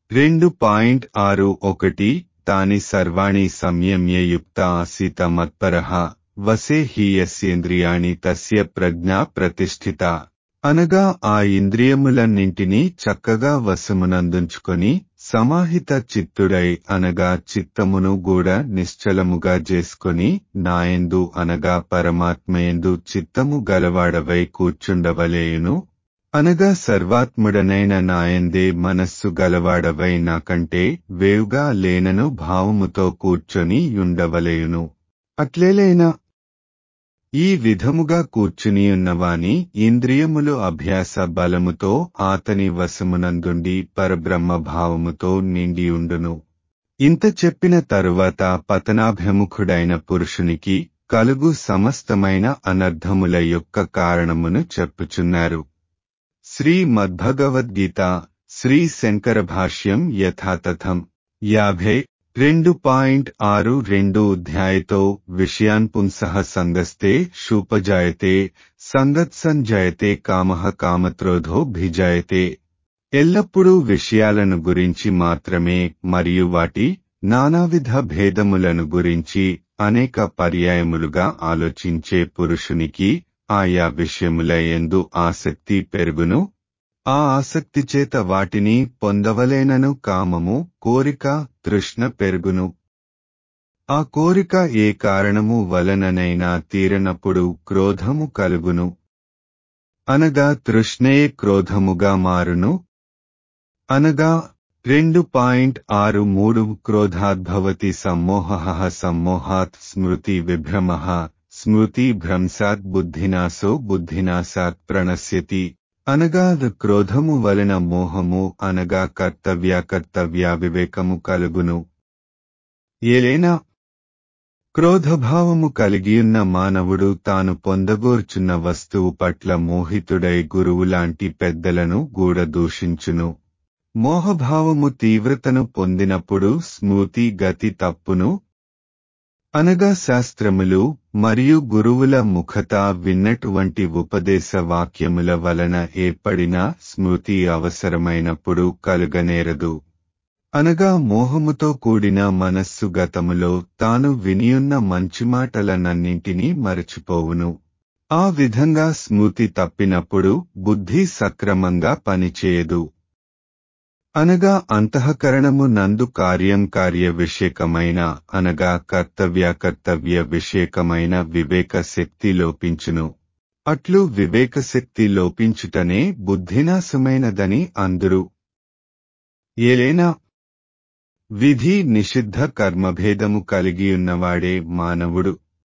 రెండు పాయింట్ ఆరు ఒకటి తాని సర్వాణి సంయమ్య యుక్త ఆసిత మత్పరః వసే హి యస్యేంద్రియాణి తస్య ప్రజ్ఞా ప్రతిష్ఠిత అనగా ఆ ఇంద్రియములన్నింటినీ చక్కగా వశమునందుంచుకొని సమాహిత చిత్తుడై అనగా చిత్తమును కూడా నిశ్చలముగా చేసుకొని నాయందు అనగా పరమాత్మయందు చిత్తము గలవాడవై కూర్చుండవలేయును అనగా సర్వాత్ముడనైన నాయందే మనస్సు గలవాడవై నాకంటే వేవుగా లేనను భావముతో కూర్చొని యుండవలేయును అట్లేలైనా ఈ విధముగా కూర్చునియున్నవాని ఇంద్రియములు అభ్యాస బలముతో ఆతని వశమునందుండి పరబ్రహ్మ భావముతో నిండియుండును ఇంత చెప్పిన తరువాత పతనాభిముఖుడైన పురుషునికి కలుగు సమస్తమైన అనర్థముల యొక్క కారణమును చెప్పుచున్నారు శ్రీ మద్భగవద్గీత శ్రీ శంకర భాష్యం యథాతథం యాభై రెండు పాయింట్ ఆరు రెండు అధ్యాయతో విషయాన్ పుంసః సంగస్తే శూపజాయతే సంగత్సంజాయతే కామః కామత్రోధో భిజాయతే ఎల్లప్పుడూ విషయాలను గురించి మాత్రమే మరియు వాటి నానావిధ భేదములను గురించి అనేక పర్యాయములుగా ఆలోచించే పురుషునికి ఆయా విషయముల ఎందు ఆసక్తి పెరుగును ఆ ఆసక్తి చేత వాటిని పొందవలేనను కామము కోరిక తృష్ణ పెరుగును ఆ కోరిక ఏ కారణము వలననైనా తీరనప్పుడు క్రోధము కలుగును అనగా తృష్ణే క్రోధముగా మారును అనగా రెండు పాయింట్ ఆరు మూడు క్రోధాద్భవతి సమ్మోహ సమ్మోహాత్ స్మృతి విభ్రమ స్మృతి భ్రంశాత్ బుద్ధినాశో బుద్ధినాశాత్ ప్రణశ్యతి అనగా క్రోధము వలన మోహము అనగా కర్తవ్య కర్తవ్య వివేకము కలుగును ఏలైనా క్రోధభావము కలిగియున్న మానవుడు తాను పొందగోర్చున్న వస్తువు పట్ల మోహితుడై గురువులాంటి పెద్దలను గూడ దూషించును మోహభావము తీవ్రతను పొందినప్పుడు స్మృతి గతి తప్పును అనగా శాస్త్రములు మరియు గురువుల ముఖత విన్నటువంటి ఉపదేశ వాక్యముల వలన ఏర్పడిన స్మృతి అవసరమైనప్పుడు కలుగనేరదు అనగా మోహముతో కూడిన మనస్సు గతములో తాను వినియున్న మంచి మాటలనన్నింటినీ మరచిపోవును ఆ విధంగా స్మృతి తప్పినప్పుడు బుద్ధి సక్రమంగా పనిచేయదు అనగా అంతఃకరణము నందు కార్యం కార్య విషేకమైన అనగా కర్తవ్య కర్తవ్య విషేకమైన వివేక శక్తి లోపించును అట్లు వివేక శక్తి లోపించుటనే బుద్ధినాశమైనదని అందురు ఏలైనా విధి నిషిద్ధ కర్మభేదము కలిగియున్నవాడే మానవుడు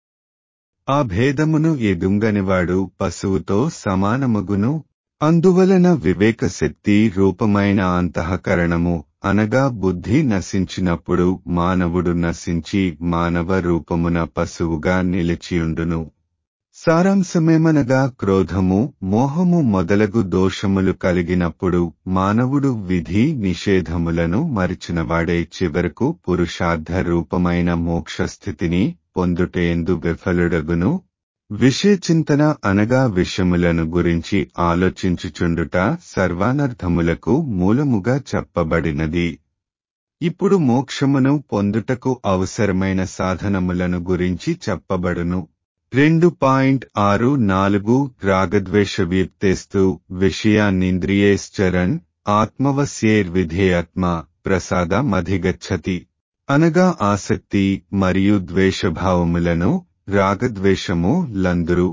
ఆ భేదమును ఎదుంగనివాడు పశువుతో సమానమగును అందువలన వివేక శక్తి రూపమైన అంతఃకరణము అనగా బుద్ధి నశించినప్పుడు మానవుడు నశించి మానవ రూపమున పశువుగా నిలిచియుండును సారాంశమేమనగా క్రోధము మోహము మొదలగు దోషములు కలిగినప్పుడు మానవుడు విధి నిషేధములను మరిచినవాడే చివరకు పురుషార్థ రూపమైన మోక్షస్థితిని పొందుటేందు విఫలుడగును విషయచింతన అనగా విషయములను గురించి ఆలోచించుచుండుట సర్వానర్థములకు మూలముగా చెప్పబడినది ఇప్పుడు మోక్షమును పొందుటకు అవసరమైన సాధనములను గురించి చెప్పబడును రెండు పాయింట్ ఆరు నాలుగు రాగద్వేష వ్యుక్తేస్తు విషయాన్నింద్రియేశ్చరన్ ఆత్మవస్యేర్విధేయాత్మ ప్రసాద మధిగచ్చతి అనగా ఆసక్తి మరియు ద్వేషభావములను రాగద్వేషము లందురు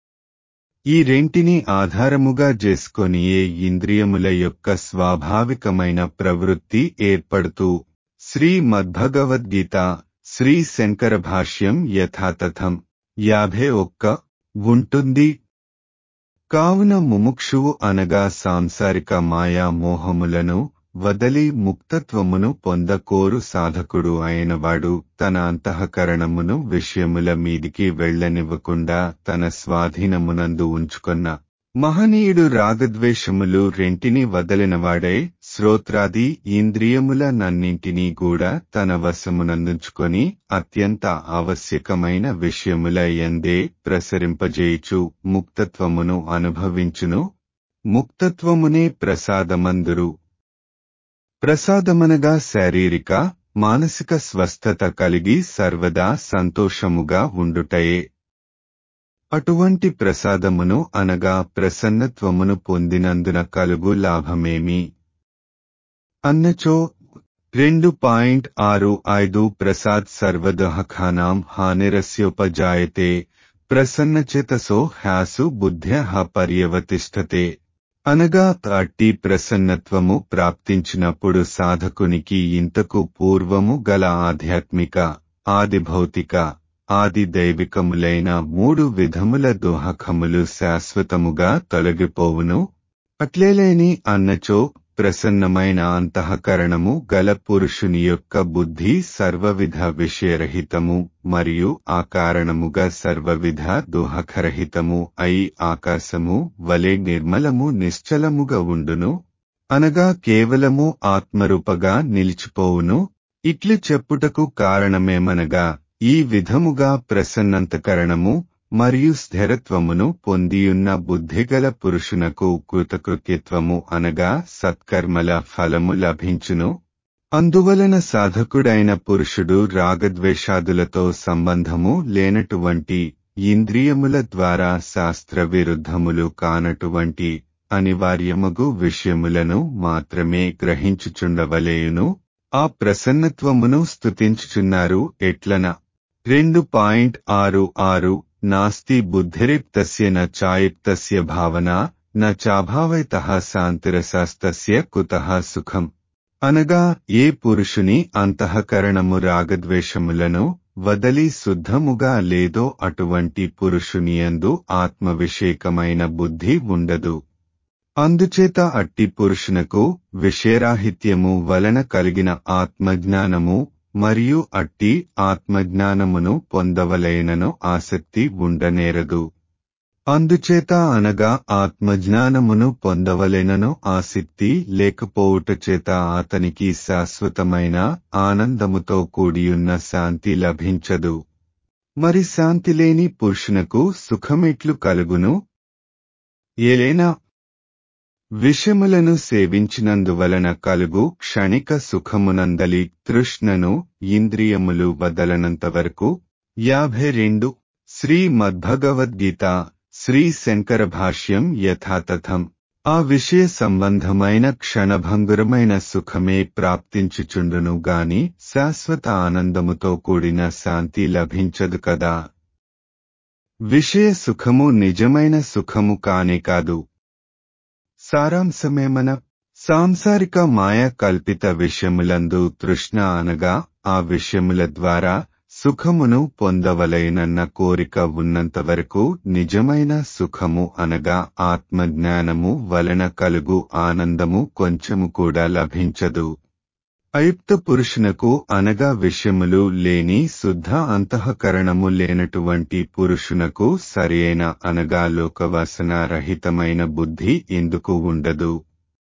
ఈ రెంటిని ఆధారముగా చేసుకొనియే ఇంద్రియముల యొక్క స్వాభావికమైన ప్రవృత్తి ఏర్పడుతూ శ్రీ మద్భగవద్గీత శ్రీ శంకర భాష్యం యథాతథం యాభై ఒక్క ఉంటుంది కావున ముముక్షువు అనగా సాంసారిక మాయా మోహములను వదలి ముక్తత్వమును పొందకోరు సాధకుడు అయినవాడు తన అంతఃకరణమును విషయముల మీదికి వెళ్లనివ్వకుండా తన స్వాధీనమునందు ఉంచుకొన్న మహనీయుడు రాగద్వేషములు రెంటిని వదలినవాడై శ్రోత్రాది ఇంద్రియముల నన్నింటినీ కూడా తన వశమునందుంచుకొని అత్యంత ఆవశ్యకమైన విషయముల ఎందే ప్రసరింపజేయుచు ముక్తత్వమును అనుభవించును ముక్తత్వమునే ప్రసాదమందురు ప్రసాదమనగా శారీరక మానసిక స్వస్థత కలిగి సర్వదా సంతోషముగా ఉండుటయే అటువంటి ప్రసాదమును అనగా ప్రసన్నత్వమును పొందినందున కలుగు లాభమేమి అన్నచో రెండు పాయింట్ ఆరు ఐదు ప్రసాద్ సర్వదహఖానాం హానిరస్యోపజాయతే ప్రసన్నచేతసో హ్యాసు బుద్ధ్య పర్యవతిష్టతే అనగా అట్టి ప్రసన్నత్వము ప్రాప్తించినప్పుడు సాధకునికి ఇంతకు పూర్వము గల ఆధ్యాత్మిక ఆది భౌతిక ఆది దైవికములైన మూడు విధముల దుహకములు శాశ్వతముగా తొలగిపోవును అట్లేలేని అన్నచో ప్రసన్నమైన అంతఃకరణము గల పురుషుని యొక్క బుద్ధి సర్వవిధ విషయరహితము మరియు ఆ కారణముగా సర్వవిధ దుహకరహితము అయి ఆకాశము వలె నిర్మలము నిశ్చలముగా ఉండును అనగా కేవలము ఆత్మరూపగా నిలిచిపోవును ఇట్లు చెప్పుటకు కారణమేమనగా ఈ విధముగా ప్రసన్నంతకరణము మరియు స్థిరత్వమును పొందియున్న బుద్ధిగల పురుషునకు కృతకృత్యత్వము అనగా సత్కర్మల ఫలము లభించును అందువలన సాధకుడైన పురుషుడు రాగద్వేషాదులతో సంబంధము లేనటువంటి ఇంద్రియముల ద్వారా శాస్త్ర విరుద్ధములు కానటువంటి అనివార్యమగు విషయములను మాత్రమే గ్రహించుచుండవలేయును ఆ ప్రసన్నత్వమును స్తుతించుచున్నారు ఎట్లన రెండు పాయింట్ ఆరు ఆరు నాస్తి బుద్ధిరిప్తస్య న చాయుక్తస్య భావన న చాభావైత శాంతిరసాస్తస్య కుతః సుఖం అనగా ఏ పురుషుని అంతఃకరణము రాగద్వేషములను వదలి శుద్ధముగా లేదో అటువంటి పురుషునియందు ఆత్మవిషేకమైన బుద్ధి ఉండదు అందుచేత అట్టి పురుషునకు విషయరాహిత్యము వలన కలిగిన ఆత్మజ్ఞానము మరియు అట్టి ఆత్మజ్ఞానమును పొందవలైనను ఆసక్తి ఉండనేరదు అందుచేత అనగా ఆత్మజ్ఞానమును పొందవలెనను ఆసక్తి లేకపోవుట చేత అతనికి శాశ్వతమైన ఆనందముతో కూడియున్న శాంతి లభించదు మరి శాంతి లేని పురుషునకు సుఖమెట్లు కలుగును ఏలైనా విషములను సేవించినందువలన కలుగు క్షణిక సుఖమునందలి తృష్ణను ఇంద్రియములు వదలనంతవరకు యాభై రెండు శ్రీ మద్భగవద్గీత శ్రీ శంకర భాష్యం యథాతథం ఆ విషయ సంబంధమైన క్షణభంగురమైన సుఖమే ప్రాప్తించుచుండును గాని శాశ్వత ఆనందముతో కూడిన శాంతి లభించదు కదా విషయ సుఖము నిజమైన సుఖము కానే కాదు సారాంశమేమన సాంసారిక మాయ కల్పిత విషయములందు తృష్ణ అనగా ఆ విషయముల ద్వారా సుఖమును పొందవలైనన్న కోరిక ఉన్నంతవరకు నిజమైన సుఖము అనగా ఆత్మజ్ఞానము వలన కలుగు ఆనందము కొంచెము కూడా లభించదు అయుక్త పురుషునకు అనగా విషయములు లేని శుద్ధ అంతఃకరణము లేనటువంటి పురుషునకు సరియైన అనగా లోకవాసన రహితమైన బుద్ధి ఎందుకు ఉండదు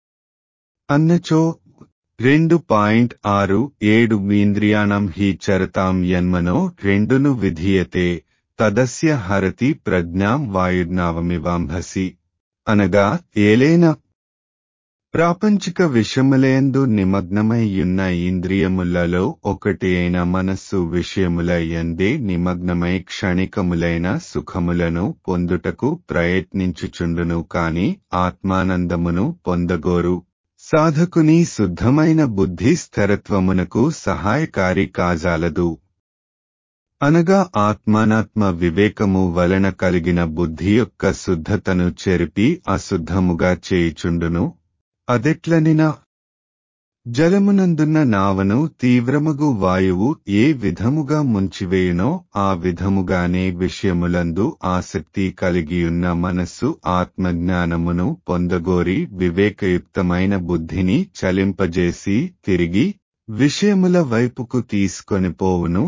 అన్నచో రెండు పాయింట్ ఆరు ఏడు ఇంద్రియాణం హి చరతాం యన్మనో రెండును విధీయతే తదస్య హరతి ప్రజ్ఞాం వాయుర్నావమివాంభసి అనగా ఏలేన ప్రాపంచిక విషయములందు నిమగ్నమైయున్న ఇంద్రియములలో ఒకటి అయిన మనస్సు విషయముల ఎందే నిమగ్నమై క్షణికములైన సుఖములను పొందుటకు ప్రయత్నించుచుండును కాని ఆత్మానందమును పొందగోరు సాధకుని శుద్ధమైన బుద్ధి స్థిరత్వమునకు సహాయకారి కాజాలదు అనగా ఆత్మానాత్మ వివేకము వలన కలిగిన బుద్ధి యొక్క శుద్ధతను చెరిపి అశుద్ధముగా చేయుచుండును అదెట్లనినా జలమునందున్న నావను తీవ్రమగు వాయువు ఏ విధముగా ముంచివేయునో ఆ విధముగానే విషయములందు ఆసక్తి కలిగియున్న మనస్సు ఆత్మజ్ఞానమును పొందగోరి వివేకయుక్తమైన బుద్ధిని చలింపజేసి తిరిగి విషయముల వైపుకు తీసుకొని పోవును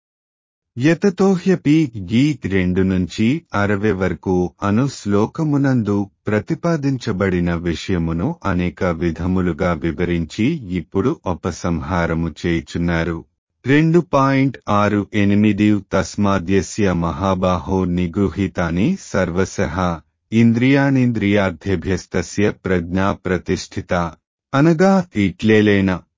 యతతోహ్యపి గీత్ రెండు నుంచి అరవై వరకు అను శ్లోకమునందు ప్రతిపాదించబడిన విషయమును అనేక విధములుగా వివరించి ఇప్పుడు ఉపసంహారము చేయుచున్నారు రెండు పాయింట్ ఆరు ఎనిమిది తస్మాద్యస్య మహాబాహో నిగృహీతాని సర్వశః ఇంద్రియాణింద్రియార్థేభ్యస్తస్య ప్రజ్ఞా ప్రతిష్ఠిత అనగా ఇట్లేలైన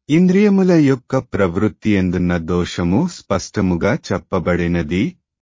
ఇంద్రియముల యొక్క ప్రవృత్తి ఎందున్న దోషము స్పష్టముగా చెప్పబడినది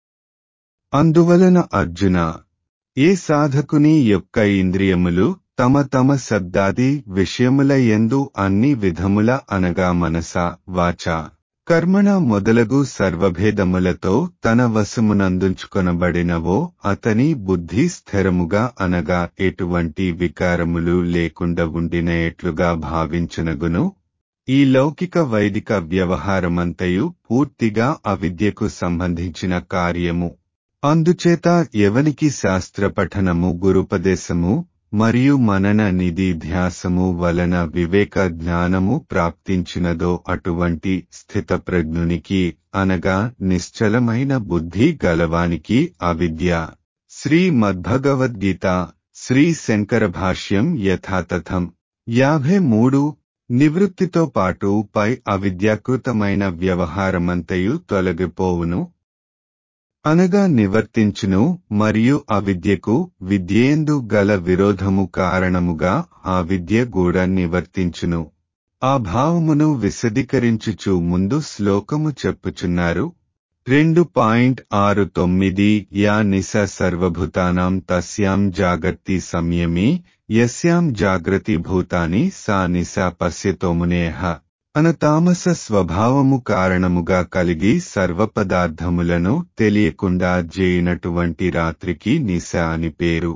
అందువలన అర్జున ఏ సాధకుని యొక్క ఇంద్రియములు తమ తమ శబ్దాది విషయముల ఎందు అన్ని విధముల అనగా మనస వాచ కర్మణ మొదలగు సర్వభేదములతో తన వశమునందుంచుకొనబడినవో అతని బుద్ధి స్థిరముగా అనగా ఎటువంటి వికారములు లేకుండా ఉండిన ఎట్లుగా భావించునగును ఈ లౌకిక వైదిక వ్యవహారమంతయు పూర్తిగా అవిద్యకు సంబంధించిన కార్యము అందుచేత ఎవనికి శాస్త్ర పఠనము గురుపదేశము మరియు మనన నిధి ధ్యాసము వలన వివేక జ్ఞానము ప్రాప్తించినదో అటువంటి స్థితప్రజ్ఞునికి అనగా నిశ్చలమైన బుద్ధి గలవానికి అవిద్య శ్రీ మద్భగవద్గీత శ్రీ శంకర భాష్యం యథాతథం యాభై మూడు నివృత్తితో పాటు పై అవిద్యాకృతమైన వ్యవహారమంతయు తొలగిపోవును అనగా నివర్తించును మరియు అవిద్యకు విద్యేందు గల విరోధము కారణముగా ఆ విద్య కూడా నివర్తించును ఆ భావమును విశదీకరించుచు ముందు శ్లోకము చెప్పుచున్నారు రెండు పాయింట్ ఆరు తొమ్మిది యా నిశ సర్వభూతానాం తస్యాం జాగర్తి సంయమి యస్యాం జాగ్రతి భూతాని సా నిశ పశ్యతోమునేహ అన తామస స్వభావము కారణముగా కలిగి సర్వపదార్థములను తెలియకుండా జేయినటువంటి రాత్రికి నిశ అని పేరు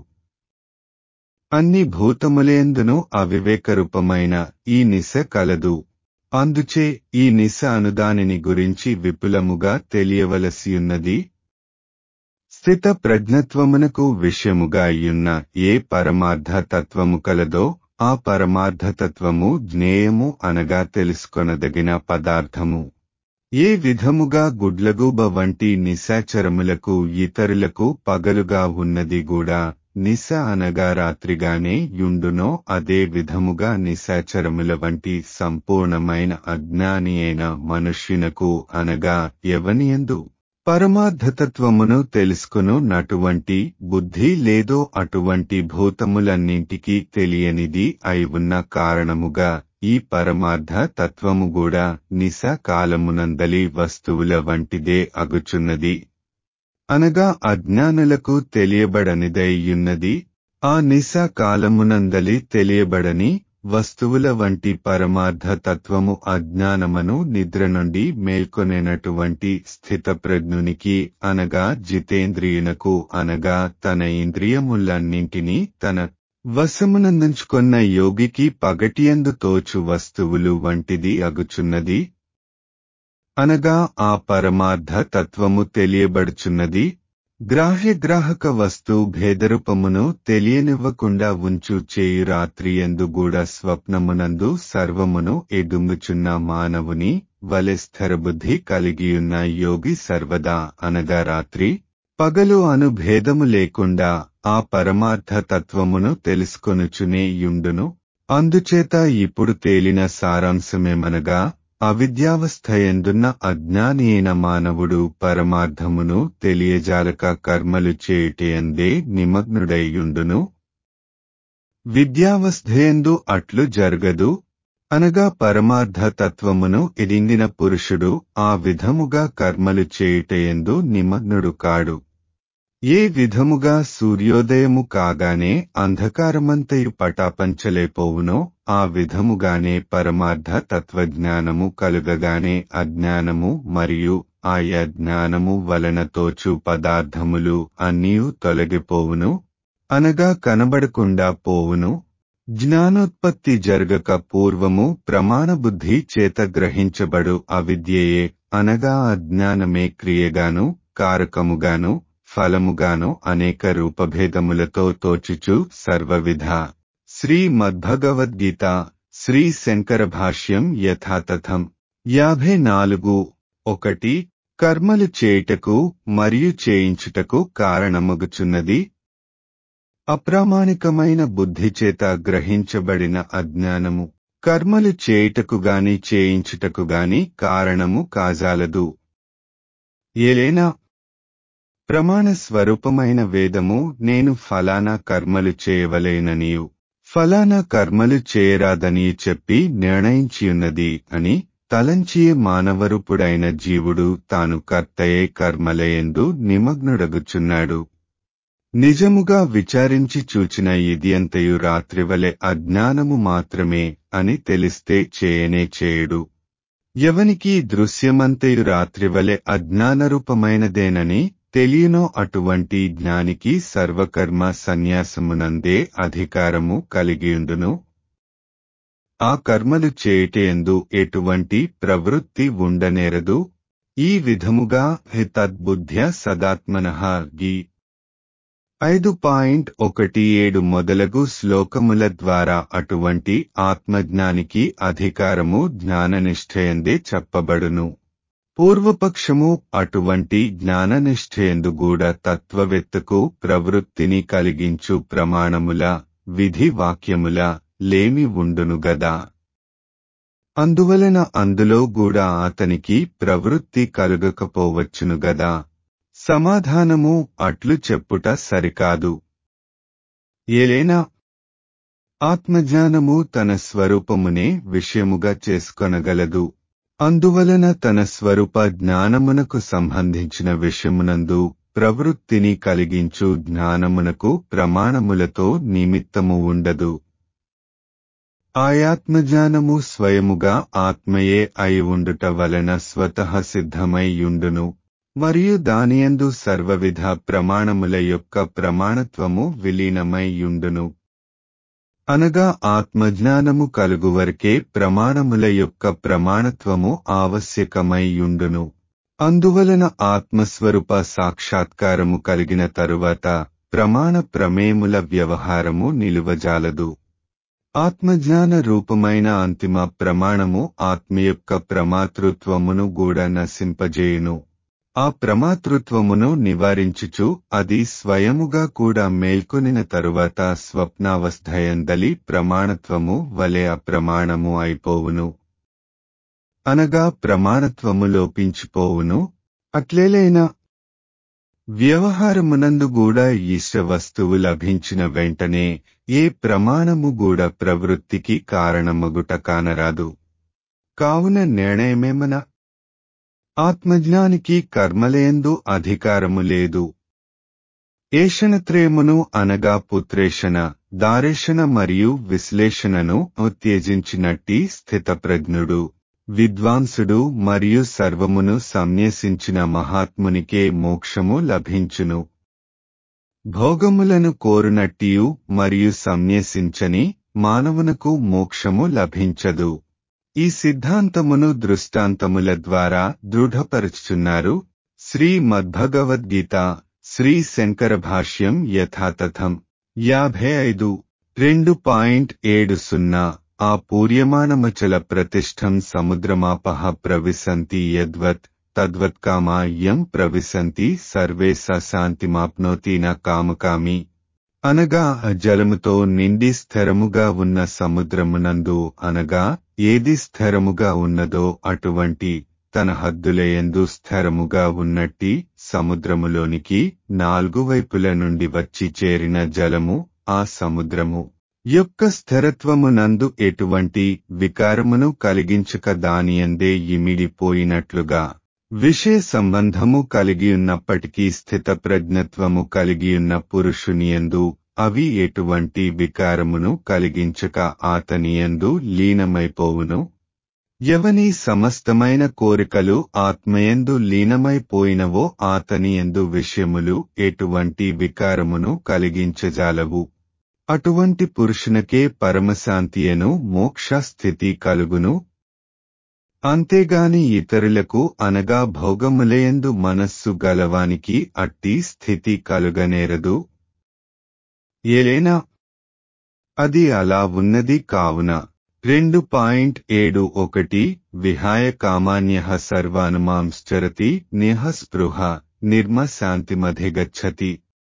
అన్ని భూతములేందును అవివేకరూపమైన ఈ నిశ కలదు అందుచే ఈ నిశ అనుదానిని గురించి విపులముగా తెలియవలసియున్నది స్థిత ప్రజ్ఞత్వమునకు విషయముగా అయ్యున్న ఏ పరమార్థ తత్వము కలదో ఆ పరమార్థతత్వము జ్ఞేయము అనగా తెలుసుకొనదగిన పదార్థము ఏ విధముగా గుడ్లగూబ వంటి నిశాచరములకు ఇతరులకు పగలుగా ఉన్నది కూడా నిశ అనగా రాత్రిగానే యుండునో అదే విధముగా నిశాచరముల వంటి సంపూర్ణమైన అజ్ఞాని అయిన మనుష్యునకు అనగా ఎవనియందు పరమార్థతత్వమును తెలుసుకును నటువంటి బుద్ధి లేదో అటువంటి భూతములన్నింటికీ తెలియనిది అయి ఉన్న కారణముగా ఈ పరమార్థ తత్వము కూడా నిశ కాలమునందలి వస్తువుల వంటిదే అగుచున్నది అనగా అజ్ఞానులకు తెలియబడనిదయ్యున్నది ఆ నిశ కాలమునందలి తెలియబడని వస్తువుల వంటి పరమార్థ తత్వము అజ్ఞానమను నిద్ర నుండి మేల్కొనేనటువంటి స్థితప్రజ్ఞునికి అనగా జితేంద్రియునకు అనగా తన ఇంద్రియములన్నింటినీ తన వశమునందుంచుకొన్న యోగికి పగటియందు తోచు వస్తువులు వంటిది అగుచున్నది అనగా ఆ పరమార్థ తత్వము తెలియబడుచున్నది గ్రాహ్యగ్రాహక వస్తు భేదరూపమును తెలియనివ్వకుండా ఉంచు చేయు రాత్రి ఎందుగూడ స్వప్నమునందు సర్వమును ఎడుంగుచున్న మానవుని వలె స్థిరబుద్ధి కలిగియున్న యోగి సర్వదా అనగా రాత్రి పగలు అను భేదము లేకుండా ఆ పరమార్థ తత్వమును తెలుసుకొనుచునే యుండును అందుచేత ఇప్పుడు తేలిన సారాంశమేమనగా అవిద్యావస్థ ఎందున్న అజ్ఞాని అయిన మానవుడు పరమార్థమును తెలియజాలక కర్మలు చేయుటయందే నిమగ్నుడైయుండును విద్యావస్థయందు అట్లు జరగదు అనగా పరమార్థ తత్వమును ఎరింగిన పురుషుడు ఆ విధముగా కర్మలు చేయుటయందు నిమగ్నుడు కాడు ఏ విధముగా సూర్యోదయము కాగానే అంధకారమంతయు పటాపంచలేపోవునో ఆ విధముగానే పరమార్థ తత్వజ్ఞానము కలుగగానే అజ్ఞానము మరియు ఆయా జ్ఞానము వలన తోచు పదార్థములు అన్నీయు తొలగిపోవును అనగా కనబడకుండా పోవును జ్ఞానోత్పత్తి జరగక పూర్వము ప్రమాణబుద్ధి చేత గ్రహించబడు అవిద్యయే అనగా అజ్ఞానమే క్రియగాను కారకముగాను ఫలముగాను అనేక రూపభేదములతో తోచుచు సర్వవిధ శ్రీ మద్భగవద్గీత శ్రీ శంకర భాష్యం యథాతథం యాభై నాలుగు ఒకటి కర్మలు చేయుటకు మరియు చేయించుటకు కారణమగుచున్నది అప్రామాణికమైన బుద్ధి చేత గ్రహించబడిన అజ్ఞానము కర్మలు చేయుటకు గాని చేయించుటకు గాని కారణము కాజాలదు ఏలైనా ప్రమాణ స్వరూపమైన వేదము నేను ఫలానా కర్మలు చేయవలేననియు ఫలానా కర్మలు చేయరాదని చెప్పి నిర్ణయించియున్నది అని తలంచియే మానవరూపుడైన జీవుడు తాను కర్తయే కర్మలయందు నిమగ్నుడగుచున్నాడు నిజముగా విచారించి చూచిన ఇది అంతయు రాత్రివలె అజ్ఞానము మాత్రమే అని తెలిస్తే చేయనే చేయడు ఎవనికి దృశ్యమంతయు రాత్రివలె అజ్ఞానరూపమైనదేనని తెలియనో అటువంటి జ్ఞానికి సర్వకర్మ సన్యాసమునందే అధికారము కలిగియుండును ఆ కర్మలు చేయుటయందు ఎటువంటి ప్రవృత్తి ఉండనేరదు ఈ విధముగా తద్బుద్ధ్య సదాత్మనః గీ ఐదు పాయింట్ ఒకటి ఏడు మొదలగు శ్లోకముల ద్వారా అటువంటి ఆత్మజ్ఞానికి అధికారము జ్ఞాననిష్ఠయందే చెప్పబడును పూర్వపక్షము అటువంటి జ్ఞాననిష్ఠయందు కూడా తత్వవేత్తకు ప్రవృత్తిని కలిగించు ప్రమాణముల విధి వాక్యముల లేమి ఉండును గదా అందువలన అందులో కూడా అతనికి ప్రవృత్తి కలుగకపోవచ్చును గదా సమాధానము అట్లు చెప్పుట సరికాదు ఏలైనా ఆత్మజ్ఞానము తన స్వరూపమునే విషయముగా చేసుకొనగలదు అందువలన తన స్వరూప జ్ఞానమునకు సంబంధించిన విషయమునందు ప్రవృత్తిని కలిగించు జ్ఞానమునకు ప్రమాణములతో నిమిత్తము ఉండదు ఆయాత్మజ్ఞానము స్వయముగా ఆత్మయే అయి ఉండుట వలన స్వతః సిద్ధమై యుండును మరియు దానియందు సర్వవిధ ప్రమాణముల యొక్క ప్రమాణత్వము విలీనమై యుండును అనగా ఆత్మజ్ఞానము కలుగువరకే ప్రమాణముల యొక్క ప్రమాణత్వము ఆవశ్యకమై యుండును అందువలన ఆత్మస్వరూప సాక్షాత్కారము కలిగిన తరువాత ప్రమాణ ప్రమేముల వ్యవహారము నిలువజాలదు ఆత్మజ్ఞాన రూపమైన అంతిమ ప్రమాణము ఆత్మ యొక్క ప్రమాతృత్వమును కూడా నశింపజేయును ఆ ప్రమాతృత్వమును నివారించుచు అది స్వయముగా కూడా మేల్కొనిన తరువాత స్వప్నావస్థయందలి ప్రమాణత్వము వలె అప్రమాణము అయిపోవును అనగా ప్రమాణత్వము లోపించిపోవును అట్లేలైనా వ్యవహారమునందు కూడా ఈశ వస్తువు లభించిన వెంటనే ఏ ప్రమాణము కూడా ప్రవృత్తికి కారణమగుట కానరాదు కావున నిర్ణయమేమన ఆత్మజ్ఞానికి కర్మలేందు అధికారము లేదు ఏషణత్రేమును అనగా పుత్రేషణ దారేషణ మరియు విశ్లేషణను ఉత్తేజించినట్టి స్థితప్రజ్ఞుడు విద్వాంసుడు మరియు సర్వమును సంన్యసించిన మహాత్మునికే మోక్షము లభించును భోగములను కోరునట్టియు మరియు సంన్యసించని మానవునకు మోక్షము లభించదు ఈ సిద్ధాంతమును దృష్టాంతముల ద్వారా దృఢపరుచుచున్నారు శ్రీ మద్భగవద్గీత శ్రీ శంకర భాష్యం యథాతథం యాభై ఐదు రెండు పాయింట్ ఏడు సున్నా ఆ పూర్యమానమచల ప్రతిష్టం సముద్రమాపహ ప్రవిశంతి యద్వత్ తద్వత్కామా యం ప్రవిశంతి సర్వే శాంతిమాప్నోతి న కామకామి అనగా జలముతో నిండి స్థిరముగా ఉన్న సముద్రమునందు అనగా ఏది స్థిరముగా ఉన్నదో అటువంటి తన హద్దులయందు స్థిరముగా ఉన్నట్టి సముద్రములోనికి నాలుగు వైపుల నుండి వచ్చి చేరిన జలము ఆ సముద్రము యొక్క స్థిరత్వమునందు ఎటువంటి వికారమును కలిగించక దానియందే ఇమిడిపోయినట్లుగా విషయ సంబంధము కలిగియున్నప్పటికీ స్థిత ప్రజ్ఞత్వము కలిగియున్న పురుషునియందు అవి ఎటువంటి వికారమును కలిగించక ఆతనియందు లీనమైపోవును ఎవని సమస్తమైన కోరికలు ఆత్మయందు లీనమైపోయినవో ఆతనియందు విషయములు ఎటువంటి వికారమును కలిగించజాలవు అటువంటి పురుషునకే పరమశాంతియను మోక్ష స్థితి కలుగును అంతేగాని ఇతరులకు అనగా భోగములయందు మనస్సు గలవానికి అట్టి స్థితి కలుగనేరదు ఏలైనా అది అలా ఉన్నది కావున రెండు పాయింట్ ఏడు ఒకటి విహాయ కామాన్య సర్వానుమాంశ్చరతి నిహ స్పృహ నిర్మ శాంతిమధిగచ్చతి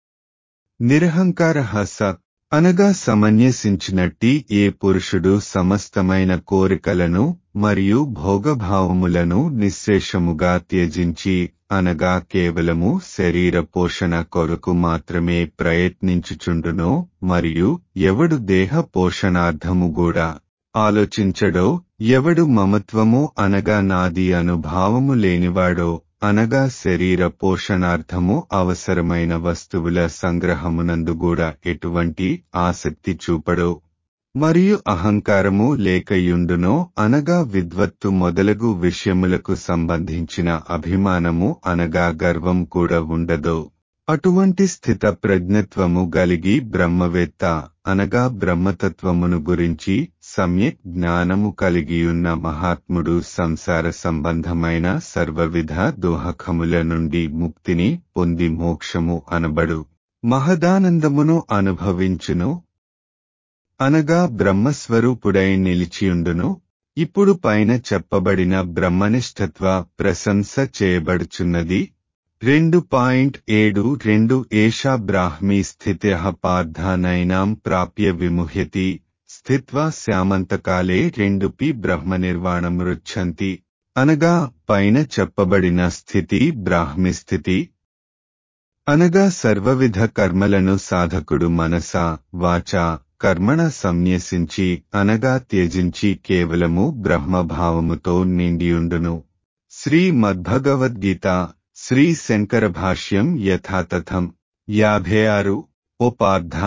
నిరహంకార స అనగా సమన్యసించినట్టి ఏ పురుషుడు సమస్తమైన కోరికలను మరియు భోగభావములను నిశ్శేషముగా త్యజించి అనగా కేవలము శరీర పోషణ కొరకు మాత్రమే ప్రయత్నించుచుండునో మరియు ఎవడు దేహ పోషణార్థము కూడా ఆలోచించడో ఎవడు మమత్వము అనగా నాది అనుభావము లేనివాడో అనగా శరీర పోషణార్థము అవసరమైన వస్తువుల సంగ్రహమునందు కూడా ఎటువంటి ఆసక్తి చూపడో మరియు అహంకారము లేకయుండునో అనగా విద్వత్తు మొదలగు విషయములకు సంబంధించిన అభిమానము అనగా గర్వం కూడా ఉండదో అటువంటి స్థిత ప్రజ్ఞత్వము గలిగి బ్రహ్మవేత్త అనగా బ్రహ్మతత్వమును గురించి సమ్యక్ జ్ఞానము కలిగియున్న మహాత్ముడు సంసార సంబంధమైన సర్వవిధ దోహకముల నుండి ముక్తిని పొంది మోక్షము అనబడు మహదానందమును అనుభవించును అనగా బ్రహ్మస్వరూపుడై నిలిచియుండును ఇప్పుడు పైన చెప్పబడిన బ్రహ్మనిష్ఠత్వ ప్రశంస చేయబడుచున్నది రెండు పాయింట్ ఏడు రెండు ఏషా బ్రాహ్మీ స్థితి పార్థానైనాం ప్రాప్య విముహ్యతి స్థిత్వా శ్యామంతకాలే రెండు పి బ్రహ్మనిర్వాణం రుచ్చంతి అనగా పైన చెప్పబడిన స్థితి బ్రాహ్మి స్థితి అనగా సర్వవిధ కర్మలను సాధకుడు మనస వాచ కర్మణ సంన్యసించి అనగా త్యజించి కేవలము బ్రహ్మభావముతో నిండియుండును శ్రీ మద్భగవద్గీత శ్రీ శంకర భాష్యం యథాతథం యాభై ఆరు ఓ పార్థ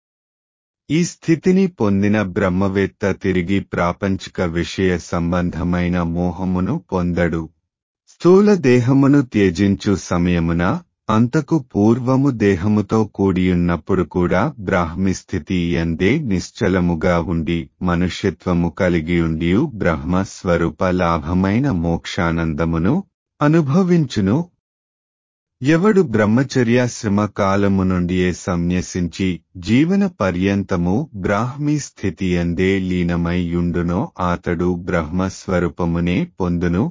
ఈ స్థితిని పొందిన బ్రహ్మవేత్త తిరిగి ప్రాపంచిక విషయ సంబంధమైన మోహమును పొందడు స్థూల దేహమును త్యజించు సమయమున అంతకు పూర్వము దేహముతో కూడియున్నప్పుడు కూడా బ్రాహ్మి స్థితి ఎందే నిశ్చలముగా ఉండి మనుష్యత్వము కలిగియుండియు బ్రహ్మ స్వరూప లాభమైన మోక్షానందమును అనుభవించును ఎవడు బ్రహ్మచర్యాశ్రమ కాలము నుండియే సంన్యసించి జీవన పర్యంతము బ్రాహ్మీ స్థితి ఎందే లీనమై యుండునో ఆతడు బ్రహ్మస్వరూపమునే పొందును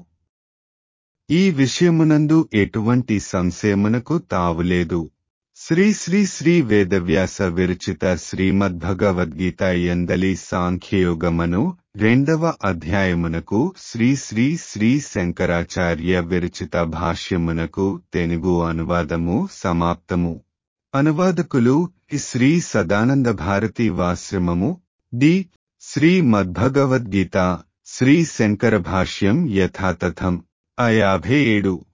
ఈ విషయమునందు ఎటువంటి సంశయమునకు తావులేదు శ్రీ శ్రీ శ్రీ వేదవ్యాస విరచిత శ్రీమద్భగవద్గీత ఎందలి సాంఖ్యయోగమను రెండవ అధ్యాయమునకు శ్రీ శ్రీ శ్రీ శంకరాచార్య విరచిత భాష్యమునకు తెలుగు అనువాదము సమాప్తము అనువాదకులు శ్రీ సదానంద భారతి వాశ్రమము డి శ్రీ మద్భగవద్గీత శ్రీ శంకర భాష్యం యథాతథం ఆ యాభై ఏడు